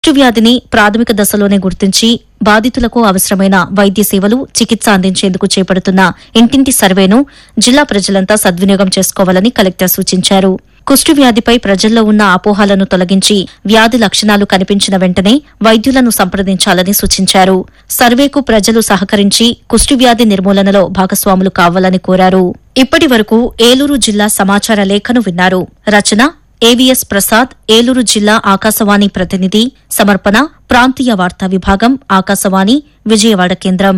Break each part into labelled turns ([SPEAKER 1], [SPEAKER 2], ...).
[SPEAKER 1] వ్యాధిని ప్రాథమిక దశలోనే గుర్తించి బాధితులకు అవసరమైన వైద్య సేవలు చికిత్స అందించేందుకు చేపడుతున్న ఇంటింటి సర్వేను జిల్లా ప్రజలంతా సద్వినియోగం చేసుకోవాలని కలెక్టర్ సూచించారు కుష్టు వ్యాధిపై ప్రజల్లో ఉన్న అపోహలను తొలగించి వ్యాధి లక్షణాలు కనిపించిన వెంటనే వైద్యులను సంప్రదించాలని సూచించారు సర్వేకు ప్రజలు సహకరించి కుష్టు వ్యాధి నిర్మూలనలో భాగస్వాములు కావాలని కోరారు ఇప్పటి వరకు ఏలూరు జిల్లా సమాచార లేఖను విన్నారు రచన ఏవిఎస్ ప్రసాద్ ఏలూరు జిల్లా ఆకాశవాణి ప్రతినిధి సమర్పణ ప్రాంతీయ వార్తా విభాగం ఆకాశవాణి విజయవాడ కేంద్రం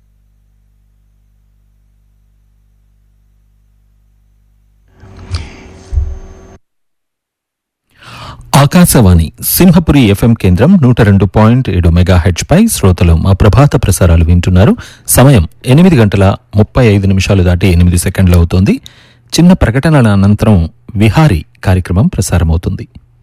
[SPEAKER 2] ఆకాశవాణి సింహపురి ఎఫ్ఎం కేంద్రం నూట రెండు పాయింట్ ఏడు మెగా హెచ్ పై శ్రోతలు మా ప్రభాత ప్రసారాలు వింటున్నారు సమయం ఎనిమిది గంటల ముప్పై ఐదు నిమిషాలు దాటి ఎనిమిది సెకండ్లు అవుతోంది చిన్న ప్రకటనల అనంతరం విహారీ కార్యక్రమం ప్రసారమవుతుంది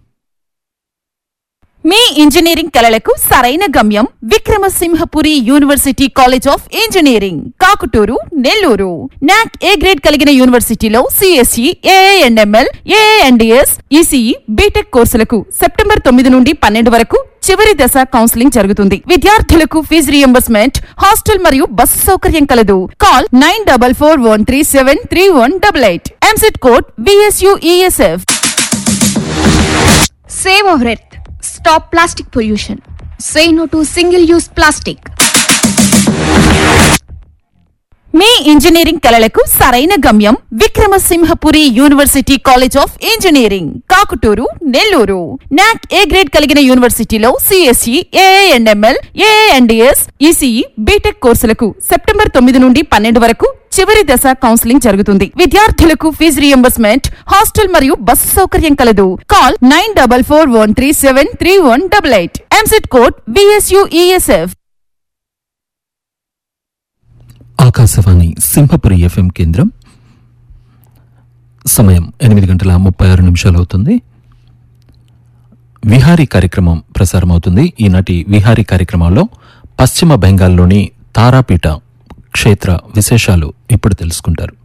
[SPEAKER 3] మీ ఇంజనీరింగ్ కలలకు సరైన గమ్యం Vikramasimhapuri university college of engineering Kakutur Nellore NAAC A grade కలిగిన యూనివర్సిటీలో CSE AIML AIDS ECE BTech కోర్సులకు సెప్టెంబర్ తొమ్మిది నుండి పన్నెండు వరకు చివరి దశ కౌన్సిలింగ్ జరుగుతుంది విద్యార్థులకు ఫీజు రియంబర్స్మెంట్ హాస్టల్ మరియు బస్సు సౌకర్యం కలదు call nine double four one three seven three one double eight EAMCET code BSUESF
[SPEAKER 4] Save our earth. Stop plastic pollution. Say no to single use plastic.
[SPEAKER 3] మీ engineering కలలకు సరైన గమ్యం Vikramasimhapuri university college of engineering Kakutur Nellore NAAC A grade కలిగిన యూనివర్సిటీలో CSE AIML AIDS ECE BTech కోర్సులకు September తొమ్మిది నుండి పన్నెండు వరకు చివరి దశ కౌన్సిలింగ్ జరుగుతుంది విద్యార్థులకు ఫీజు రియంబర్స్మెంట్ హాస్టల్ మరియు బస్సు సౌకర్యం కలదు call nine double four one three seven three one double eight EAMCET code BSUESF
[SPEAKER 2] Akashvani Simhapuri FM కేంద్రం సమయం ఎనిమిది గంటల ముప్పై ఆరు నిమిషాలు అవుతుంది విహారీ కార్యక్రమం ప్రసారమవుతుంది ఈనాటి విహారీ కార్యక్రమంలో పశ్చిమ బెంగాల్లోని తారాపీఠ క్షేత్ర విశేషాలు ఇప్పుడు తెలుసుకుంటారు